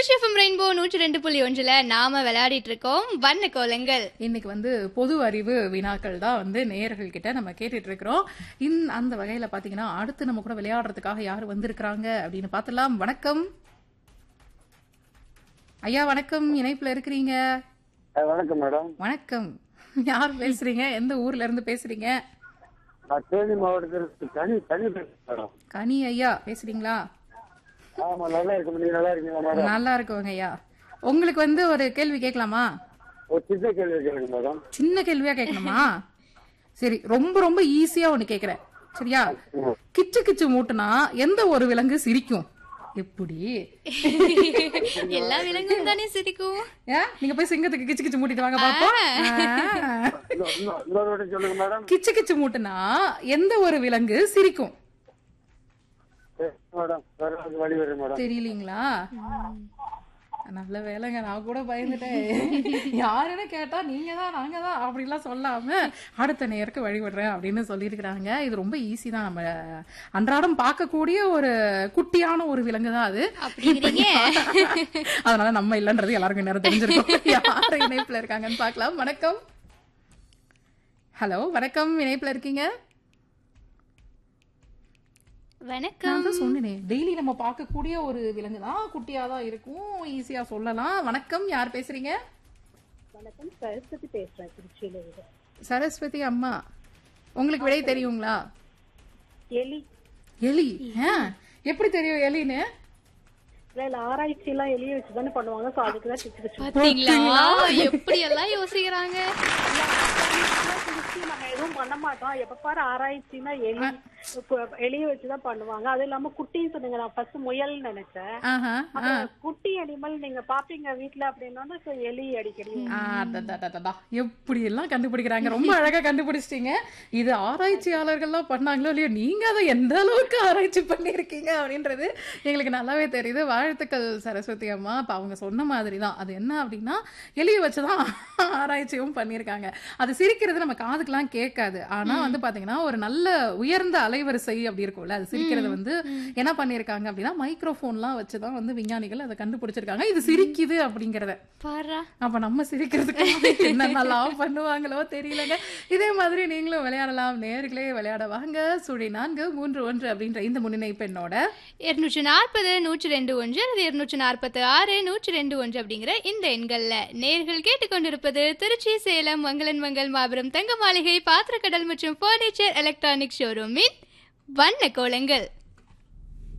Trichy FM rainbow நூற்றி ரெண்டு புள்ளி ஒன்றுல நாம விளையாடிட்டு இருக்கோம் வண்ண கோலங்கள் இன்னைக்கு வந்து பொது அறிவு வினாக்கள் தான் வந்து நேயர்கள் கிட்ட நம்ம கேட்டுட்டு இருக்கிறோம் இன் அந்த வகையில பாத்தீங்கன்னா அடுத்து நம்ம கூட விளையாடுறதுக்காக யார் வந்திருக்கிறாங்க அப்படின்னு பார்த்தலாம் வணக்கம் ஐயா வணக்கம் இணைப்புல இருக்கிறீங்க அஹ் வணக்கம் மேடம் வணக்கம் யார் பேசுறீங்க எந்த ஊர்ல இருந்து பேசுறீங்க நான் தேனி மாவட்டத்தில் தனி தனி பேசுறேன் மேடம் கனி ஐயா பேசுறீங்களா ஆமா நல்லா இருக்கு நீங்க நல்லா இருக்கீங்களா மேடம் நல்லா இருக்குங்க ஐயா உங்களுக்கு வந்து ஒரு கேள்வி கேட்கலாமா ஒரு சின்ன கேள்வி கேளுங்க மேடம் சின்ன கேள்வியா கேட்கணுமா சரி ரொம்ப ரொம்ப ஈஸியா ஒண்ணு கேக்குறேன் சரியா கிச்சு கிச்சு மூட்டுனா எந்த ஒரு விலங்கு சிரிக்கும் எப்படி எல்லா விலங்கும் தானே சிரிக்கும் ஏன் நீங்க போய் சிங்கத்துக்கு கிச்சு கிச்சு மூட்டிட்டு வாங்க பாப்போம் ஆ. இன்னொ- இன்னொ- இன்னொரு வாட்டி சொல்லுங்க மேடம் கிச்சு கிச்சு மூட்டுனா எந்த ஒரு விலங்கு சிரிக்கும் சரி, மேடம் வேற ஏதாவது வழி வரும் மேடம் தெரியலீங்களா நல்ல வேலைங்க நான் கூட பயந்துட்டேன் யாருன்னு கேட்டா நீங்க தான் நாங்க தான் அப்படிலாம் சொல்லாம அடுத்த நேருக்கு வழிபடுறேன் அப்படின்னு சொல்லியிருக்கிறாங்க இது ரொம்ப ஈஸி தான் நம்ம அன்றாடம் பார்க்கக்கூடிய ஒரு குட்டியான ஒரு விலங்கு தான் அது அப்படிங்கிறீங்க அதனால நம்ம இல்லைன்றது எல்லாருக்கும் நேரம் தெரிஞ்சிருக்கும் யார் இணைப்புல இருக்காங்கன்னு பார்க்கலாம் வணக்கம் ஹலோ வணக்கம் இணைப்புல இருக்கீங்க வணக்கம் நான் தான் சொன்னேனே டெய்லி நம்ம பார்க்கக்கூடிய ஒரு விலங்கு தான் குட்டியா தான் இருக்கும் ஈஸியா சொல்லலாம் வணக்கம் யார் பேசுறீங்க வணக்கம் சரஸ்வதி பேசுறேன் திருச்சியில இருந்து சரஸ்வதி அம்மா உங்களுக்கு விடை தெரியுங்களா எலி எலி ஆ, எப்படி தெரியும் எலின்னு இல்ல இல்ல ஆராய்ச்சி எல்லாம் எலிய வச்சுதானே பண்ணுவாங்க சோ அதுக்குதான் பிச்சு பிச்சு பாத்தீங்களா எப்படி எல்லாம் யோசிக்கிறாங்க பிடிச்சி நம்ம எதுவும் பண்ண மாட்டோம் எப்ப பாரு ஆராய்ச்சினா எலி இப்ப எலிய வச்சுதான் பண்ணுவாங்க அது இல்லாம குட்டின்னு சொன்னீங்க நான் ஃபர்ஸ்ட் முயல் நினைச்சேன் ஆஹா அப்புறம் குட்டி அனிமல் நீங்க பாப்பீங்க வீட்ல அப்படின்னா so எலி அடிக்கடி ஆ, அடடடடடா. எப்படி எல்லாம் கண்டுபிடிக்கிறாங்க ரொம்ப அழகா கண்டுபிடிச்சிட்டீங்க இது ஆராய்ச்சியாளர்கள்லாம் பண்ணாங்களோ இல்லையோ நீங்க அதை எந்த அளவுக்கு ஆராய்ச்சி பண்ணிருக்கீங்க அப்படின்றது எங்களுக்கு நல்லாவே தெரியுது வாழ்த்துக்கள் சரஸ்வதி அம்மா இப்ப அவங்க சொன்ன மாதிரி தான் அது என்ன அப்படின்னா எலியை வச்சுதான் ஆராய்ச்சியும் பண்ணியிருக்காங்க அது சிரிக்கிறது நம்ம காதுக்கெல்லாம் கேட்காது ஆனா வந்து பாத்தீங்கன்னா ஒரு நல்ல உயர்ந்த அலைவரிசை அப்படி இருக்கும்ல அது சிரிக்கிறது வந்து என்ன பண்ணியிருக்காங்க அப்படின்னா மைக்ரோஃபோன்லாம் வச்சுதான் வந்து விஞ்ஞானிகள் அதை கண்டுபிடிச்சிருக்காங்க இது சிரிக்குது அப்படிங்கறத பாரா அப்ப நம்ம சிரிக்கிறதுக்கு என்னென்னலாம் பண்ணுவாங்களோ தெரியலங்க இதே மாதிரி நீங்களும் விளையாடலாம் நேர்களே விளையாட வாங்க சுழி நான்கு மூன்று ஒன்று அப்படின்ற இந்த முன்னிலை பெண்ணோட இருநூற்றி நாற்பது நூற்றி ரெண்டு ஒன்று அல்லது இருநூற்றி நாற்பத்தி ஆறு நூற்றி ரெண்டு ஒன்று அப்படிங்கிற இந்த எண்கள்ல நேர்கள் கேட்டுக்கொண்டிருப்பது திருச்சி சேலம் மங்களன் மங்கள் மாபெரும் தங்க மாளிகை பாத்திரக்கடல் மற்றும் பர்னிச்சர் எலக்ட்ரானிக் ஷோரூமின் வண்ண கோலங்கள்